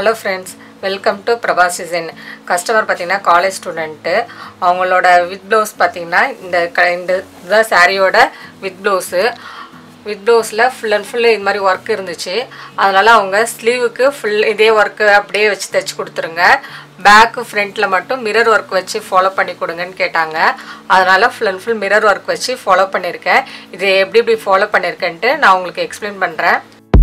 hello friends welcome to Prabhas design customer பார்த்தீங்கன்னா college student அவங்களோட with blouse பார்த்தீங்கன்னா இந்த க இந்த இதுதான் சாரியோட வித் ப்ளவுஸு வித் ப்ளவுஸில் ஃபுல் அண்ட் ஃபுல் இது மாதிரி ஒர்க் இருந்துச்சு அதனால் அவங்க ஸ்லீவுக்கு ஃபுல் இதே ஒர்க்கு அப்படியே வச்சு தைச்சி கொடுத்துருங்க பேக்கு ஃப்ரண்ட்டில் மட்டும் மிரர் ஒர்க் வச்சு ஃபாலோ பண்ணி கொடுங்கன்னு கேட்டாங்க அதனால் full and full mirror work வச்சு ஃபாலோ பண்ணியிருக்கேன் இது எப்படி எப்படி ஃபாலோ பண்ணியிருக்கேன்ட்டு நான் உங்களுக்கு எக்ஸ்பிளைன் பண்ணுறேன்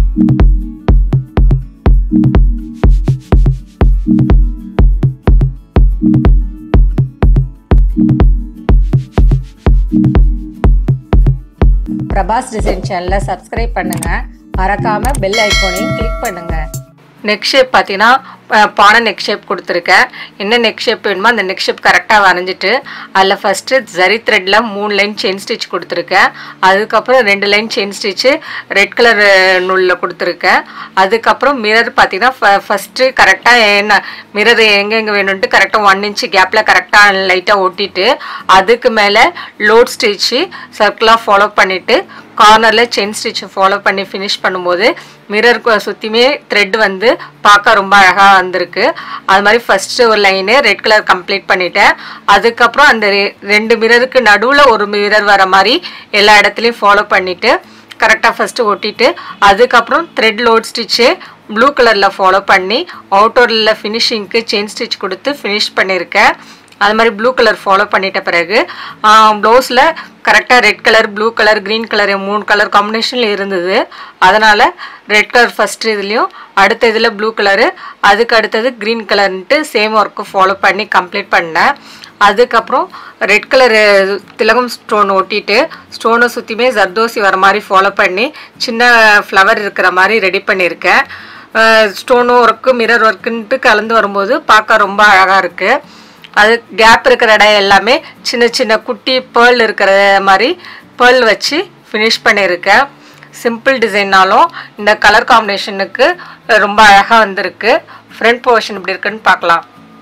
பிரபாஸ் டிசைன் சேனலை சப்ஸ்கிரைப் பண்ணுங்கள் மறக்காமல் பெல் ஐக்கோனையும் கிளிக் பண்ணுங்கள் நெக் ஷேப் பார்த்தீங்கன்னா அஹ், பானை நெக் ஷேப் கொடுத்துருக்கேன் என்ன நெக் ஷேப் வேணுமோ அந்த நெக் ஷேப் கரெக்டாக வரைஞ்சிட்டு அதில் ஃபஸ்ட்டு ஜரி த்ரெட்டில் மூணு லைன் செயின் ஸ்டிச் கொடுத்துருக்கேன் அதுக்கப்புறம் ரெண்டு line chain stitch red colour நூலில் கொடுத்துருக்கேன் அதுக்கப்புறம் மிரர் பார்த்தீங்கன்னா ஃபஸ்ட்டு கரெக்டாக என்ன மிரர் எங்கெங்கே வேணும்ட்டு கரெக்டாக ஒன் இன்ச்சு கேப்பில் கரெக்டாக லைட்டாக ஒட்டிட்டு அதுக்கு மேலே லோட் ஸ்டிச்சு சர்க்கிளாக ஃபாலோ பண்ணிவிட்டு கார்னரில் செயின் ஸ்டிச் ஃபாலோ பண்ணி ஃபினிஷ் பண்ணும்போது மிரர் சுற்றியுமே த்ரெட் வந்து பார்க்க ரொம்ப அழகாக வந்திருக்கு அது மாதிரி ஃபஸ்ட்டு ஒரு லைனு ரெட் கலர் கம்ப்ளீட் பண்ணிட்டேன் அதுக்கப்புறம் அந்த ரெ- ரெண்டு மிரருக்கு நடுவில் ஒரு மிரர் வர மாதிரி எல்லா இடத்துலையும் ஃபாலோ பண்ணிவிட்டு கரெக்டாக ஃபஸ்ட்டு ஒட்டிட்டு அதுக்கப்புறம் த்ரெட் லோட் ஸ்டிச்சு ப்ளூ கலரில் ஃபாலோ பண்ணி அவுட்டோரில் ஃபினிஷிங்க்கு செயின் ஸ்டிச் கொடுத்து ஃபினிஷ் பண்ணியிருக்கேன் அது மாதிரி ப்ளூ கலர் ஃபாலோ பண்ணிட்ட பிறகு ப்ளவுஸில் கரெக்டாக red colour blue colour green colour மூணு கலர் காம்பினேஷனில் இருந்தது அதனால் ரெட் கலர் ஃபஸ்ட்டு இதுலேயும் அடுத்த இதில் ப்ளூ கலரு அதுக்கு அடுத்தது க்ரீன் கலர்ன்ட்டு சேம் ஒர்க்கு ஃபாலோ பண்ணி கம்ப்ளீட் பண்ணேன் அதுக்கப்புறம் ரெட் கலர் திலகம் ஸ்டோன் ஒட்டிட்டு ஸ்டோனை சுற்றியுமே ஜர்தோசி வர மாதிரி ஃபாலோ பண்ணி சின்ன ஃப்ளவர் இருக்கிற மாதிரி ரெடி பண்ணியிருக்கேன் ஸ்டோனும் ஒர்க்கு மிரர் ஒர்க்குன்ட்டு கலந்து வரும்போது பார்க்க ரொம்ப அழகாக இருக்குது அது கேப் இருக்கிற இடம் எல்லாமே சின்ன சின்ன குட்டி பேர்ல் இருக்கிற மாதிரி பேர்ல் வச்சு ஃபினிஷ் பண்ணியிருக்கேன் சிம்பிள் டிசைன்னாலும் இந்த கலர் காம்பினேஷனுக்கு ரொம்ப அழகாக வந்திருக்கு ஃப்ரண்ட் போர்ஷன் இப்படி இருக்குன்னு பார்க்கலாம்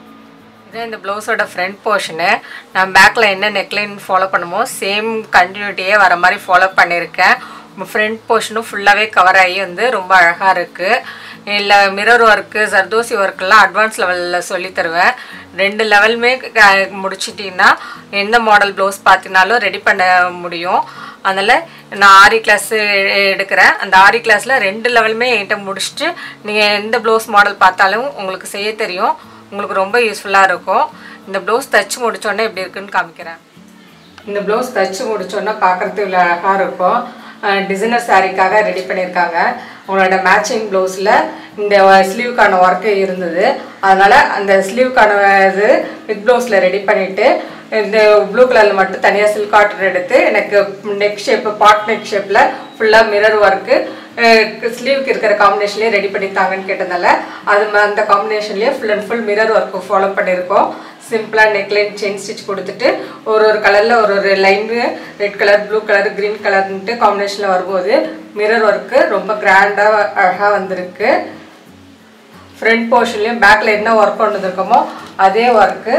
இதான் இந்த ப்ளவுஸோட ஃப்ரண்ட் போர்ஷனு நான் பேக்கில் என்ன நெக்லைன் ஃபாலோ பண்ணுமோ சேம் கண்டினியூட்டியே வர மாதிரி ஃபாலோ பண்ணியிருக்கேன் ஃப்ரண்ட் போர்ஷனும் ஃபுல்லாகவே கவர் ஆகி வந்து ரொம்ப அழகாக இருக்குது இல்லை மிரர் ஒர்க்கு சர்தோசி ஒர்க்கெல்லாம் அட்வான்ஸ் லெவலில் சொல்லி தருவேன் ரெண்டு லெவலுமே க- முடிச்சிட்டிங்கன்னா எந்த மாடல் ப்ளவுஸ் பார்த்தினாலும் ரெடி பண்ண முடியும் அதனால் நான் ஆரி கிளாஸ் எடுக்கிறேன் அந்த ஆரி கிளாஸில் ரெண்டு லெவலுமே என்கிட்ட முடிச்சுட்டு நீங்கள் எந்த ப்ளவுஸ் மாடல் பார்த்தாலும் உங்களுக்கு செய்ய தெரியும் உங்களுக்கு ரொம்ப யூஸ்ஃபுல்லாக இருக்கும் இந்த ப்ளவுஸ் தச்சு முடிச்சோடனே எப்படி இருக்குன்னு காமிக்கிறேன் இந்த ப்ளவுஸ் தச்சு முடிச்சோன்னா பார்க்குறதுக்கு இவ்வளோ அழகாக இருக்கும் டிசைனர் சாரீக்காக ரெடி பண்ணியிருக்காங்க உங்களோட மேட்சிங் ப்ளவுஸில் இந்த ஸ்லீவ்க்கான ஒர்க்கு இருந்தது அதனால் அந்த ஸ்லீவ்க்கான இது வித் ப்ளவுஸில் ரெடி பண்ணிவிட்டு இந்த ப்ளூ கலரில் மட்டும் தனியாக சில்க் காட்டன் எடுத்து எனக்கு நெக் ஷேப்பு பாட் நெக் ஷேப்பில் ஃபுல்லாக மிரர் ஒர்க்கு ஸ்லீவுக்கு இருக்கிற காம்பினேஷன்லேயே ரெடி பண்ணித்தாங்கன்னு கேட்டதால அது ம- அந்த காம்பினேஷன்லேயே full and full mirror work follow பண்ணியிருக்கோம் சிம்பிளாக நெக்லைன் செயின் ஸ்டிச் கொடுத்துட்டு ஒரு ஒரு கலரில் ஒரு ஒரு line red colour blue colour green கலர்ன்ட்டு காம்பினேஷனில் வரும்போது மிரர் ஒர்க்கு ரொம்ப கிராண்டாக அழகாக வந்திருக்கு ஃப்ரண்ட் போர்ஷன்லேயும் பேக்கில் என்ன ஒர்க் கொண்டு வந்திருக்கோமோ அதே ஒர்க்கு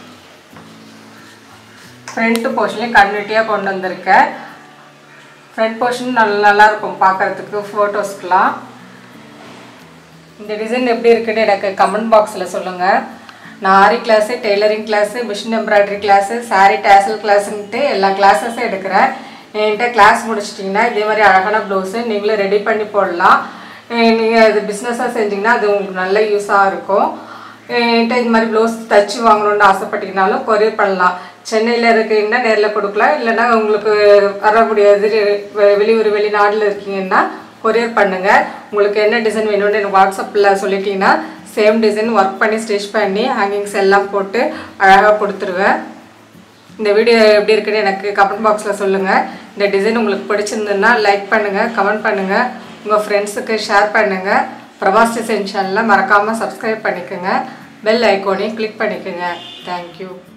ஃப்ரண்ட் போர்ஷன்லேயும் கன்விட்டியாக கொண்டு வந்திருக்கேன் ஃப்ரண்ட் போர்ஷன் நல்லா நல்லா இருக்கும் பார்க்கறதுக்கு ஃபோட்டோஸ்க்கெலாம் இந்த டிசைன் எப்படி இருக்குன்னு எனக்கு கமெண்ட் பாக்ஸில் சொல்லுங்கள் நான் aari class tailoring class machine embroidery class saree tassel கிளாஸுன்ட்டு எல்லா கிளாஸஸும் எடுக்கிறேன் என்கிட்ட கிளாஸ் முடிச்சிட்டிங்கன்னா இதே மாதிரி அழகான ப்ளவுஸு நீங்களும் ரெடி பண்ணி போடலாம் நீங்கள் இது பிஸ்னஸாக செஞ்சிங்கன்னா அது உங்களுக்கு நல்ல யூஸாக இருக்கும் என்கிட்ட இது மாதிரி ப்ளவுஸ் தச்சு வாங்கணும்னு ஆசைப்பட்டீங்கனாலும் கொரியர் பண்ணலாம் சென்னையில் இருக்கீங்கன்னா நேரில் கொடுக்கலாம் இல்லைன்னா உங்களுக்கு வர முடியாது வெ- வெளியூர் வெளிநாட்டில் இருக்கீங்கன்னா கொரியர் பண்ணுங்கள் உங்களுக்கு என்ன டிசைன் வேணும்னு எனக்கு வாட்ஸ்அப்பில் சொல்லிட்டீங்கன்னா சேம் டிசைன் ஒர்க் பண்ணி ஸ்டிச் பண்ணி ஹேங்கிங்ஸ் எல்லாம் போட்டு அழகாக கொடுத்துருவேன் இந்த வீடியோ எப்படி இருக்குன்னு எனக்கு கமெண்ட் பாக்ஸில் சொல்லுங்கள் இந்த டிசைன் உங்களுக்கு பிடிச்சிருந்ததுன்னா லைக் பண்ணுங்கள் கமெண்ட் பண்ணுங்கள் உங்கள் ஃப்ரெண்ட்ஸுக்கு ஷேர் பண்ணுங்கள் பிரபாஸ் டிசைன் சேனலை மறக்காமல் சப்ஸ்கிரைப் பண்ணிக்கோங்க பெல் ஐக்கோனையும் கிளிக் பண்ணிக்கோங்க தேங்க்யூ